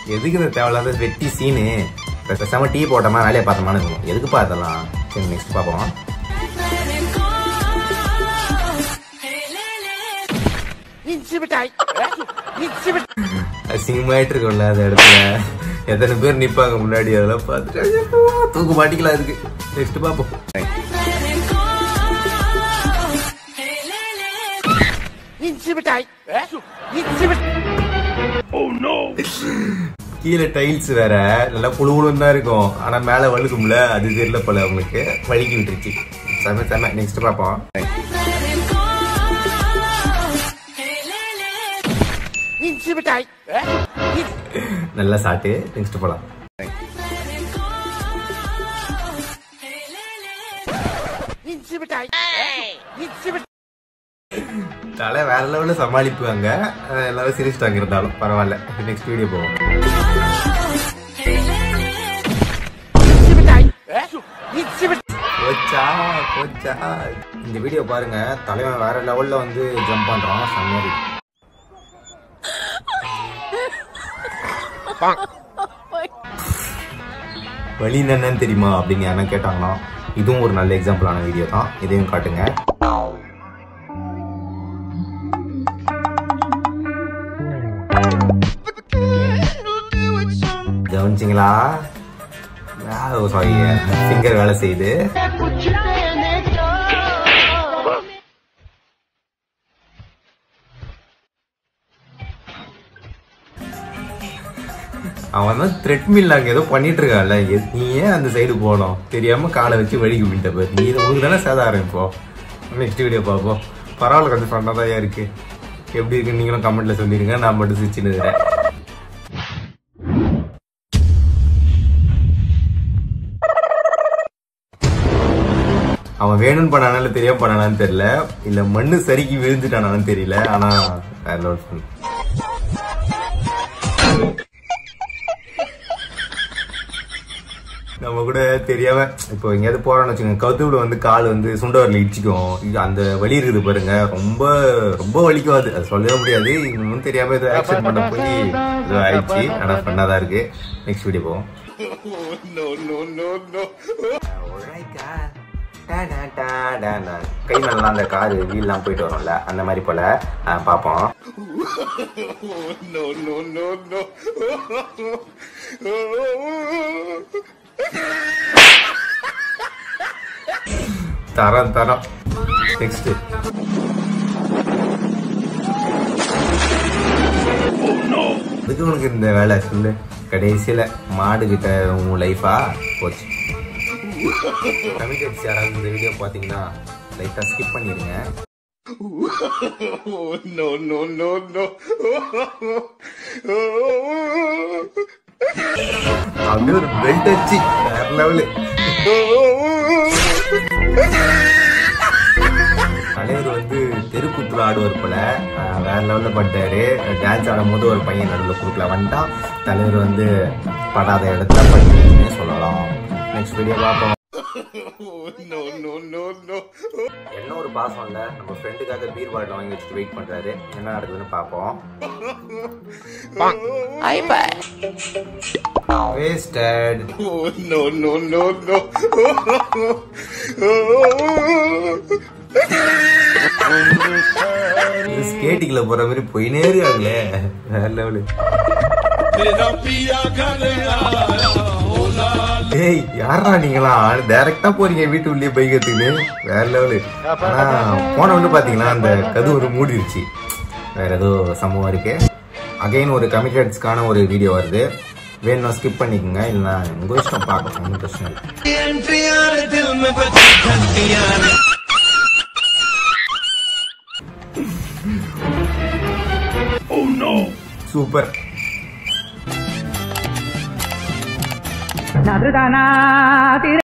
எதுக்கு இந்த தேவையில்லாத வெட்டி சீனு பேசாம டீ போட்டோமா வேலையை பார்த்தோமான்னு இருக்கும் எதுக்கு பார்த்தலாம் சரி நெக்ஸ்ட் பார்ப்போம் அசிங்கமாயிட்டு இருக்கும்ல அந்த இடத்துல எத்தனை பேர் நிப்பாங்க முன்னாடி அதெல்லாம் பார்த்துட்டு ஐயோ, தூக்கு மாட்டிக்கலாம் அதுக்கு நெக்ஸ்ட் பார்ப்போம் கீழே டைல்ஸ் வேற நல்லா புழு புழுன்னு தான் இருக்கும் ஆனா மேல வழுக்கும்ல அது தெரியல போல அவங்களுக்கு வழுக்கி விட்டுருச்சு செம செம நெக்ஸ்ட் பார்ப்போம் நல்லா சாட்டு நெக்ஸ்ட் போலாம் தலை வேற லெவல்ல சமாளிப்புவாங்க அஹ் எல்லாரும் சிரிச்சிட்டாங்க இருந்தாலும் பரவாயில்ல நெக்ஸ்ட் வீடியோ போவோம் போச்சா போச்சா இந்த வீடியோ பாருங்க தலைவன் வேற லெவல்ல வந்து ஜம்ப் பண்றான் செம்மையா இருக்கு வழி என்னன்னு தெரியுமா அப்படின்னு யாரா கேட்டாங்கன்னா இதுவும் ஒரு நல்ல எக்ஸாம்பிளான வீடியோ தான் இதையும் காட்டுங்க கவனிச்சிங்களா சாரி ஃபிங்கர் வேலை செய்யுது அவன் தான் த்ரெட்மில் அங்க ஏதோ பண்ணிட்டு இருக்கான்ல எ- நீ ஏன் அந்த சைடு போனோம் தெரியாம காலை வச்சு வழிக்கு விட்ட பாரு நீ இது உங்களுக்கு தானே சேதாரம் இப்போ நெக்ஸ்ட் வீடியோ பார்ப்போம் பரவாயில்ல கொஞ்சம் சொன்னதாக இருக்கு எப்படி இருக்குன்னு நீங்களும் கமெண்ட்ல சொல்லிருங்க நான் மட்டும் சிரிச்சுன்னு இருக்கிறேன் அவன் வேணும்னு பண்ணானா இல்ல தெரியாம பண்ணானான்னு தெரியல இல்ல மண்ணு சறுக்கி விழுந்துட்டானான்னு தெரியல ஆனா வேற level fun. நம்ம கூட தெரியாம இப்போ எங்கேயாவது போறோம்னு வச்சுக்கோங்க கவுத்துல வந்து கால் வந்து சுண்டவரில் இடிச்சிக்கும் இது அந்த வலி இருக்குது பாருங்க ரொம்ப ரொம்ப வலிக்கும் அது அது சொல்லவே முடியாது இன்னும் தெரியாம ஏதோ ஆக்ஷன் பண்ண போய் ஏதோ ஆயிடுச்சு ஆனா பண்ணாதான் இருக்கு நெக்ஸ்ட் வீடியோ போவோம் உழைக்கா. டா, டா, டா, டா, டா. கை மேலாம் அந்த கார் வீல்லாம் போயிட்டு வரும்ல அந்த மாதிரி போல ஆ, பார்ப்போம் தரம் தரம் நெக்ஸ்ட் இதுக்கு உனக்கு இந்த வேலை சொல்லு கடைசியில மாடு கிட்ட உன் லைஃபா போச்சு கமிட்டட்ஸ் யாராவது இந்த வீடியோ பாத்தீங்கன்னா லைட்டா ஸ்கிப் பண்ணிருங்க அப்படியே ஒரு பெல்ட் வச்சு வேற லெவலு தலைவர் வந்து தெருக்கூத்துல ஆடுவார் போல அஹ் வேற லெவல்ல பட்டாரு டான்ஸ் ஆடும் போது ஒரு பையன் நடுவில் குறுக்கல வந்துட்டான் தலைவர் வந்து படாத இடத்துல பண்ணிருக்குன்னே சொல்லலாம் நெக்ஸ்ட் வீடியோ பார்ப்போம் என்ன ஒரு பாசம் இல்ல நம்ம ஃப்ரெண்டுக்காக பீர் பாட்டில் வாங்கி வச்சுட்டு வெயிட் பண்றாரு என்ன நடக்குதுன்னு பார்ப்போம் வேஸ்டட் ஸ்கேட்டிங்ல போற மாதிரி போயினே இருக்காங்களே வேற லெவலு ஏய் யாரா நீங்களா டைரக்டா போறீங்க வீட்டு உள்ளே பைக் எடுத்துக்கின்னு வேற லெவலு ஆனா போன வந்து பாத்தீங்கன்னா அந்த கது ஒரு மூடிருச்சு வேற ஏதோ சம்பவம் இருக்கு அகைன் ஒரு கமிட்டட்ஸ்க்கான ஒரு வீடியோ வருது வேணும்னா ஸ்கிப் பண்ணிக்கோங்க இல்லைன்னா உங்க இஷ்டம் பார்க்க ஒன்றும் பிரச்சனை இல்லை சூப்பர் நதுதானா திரு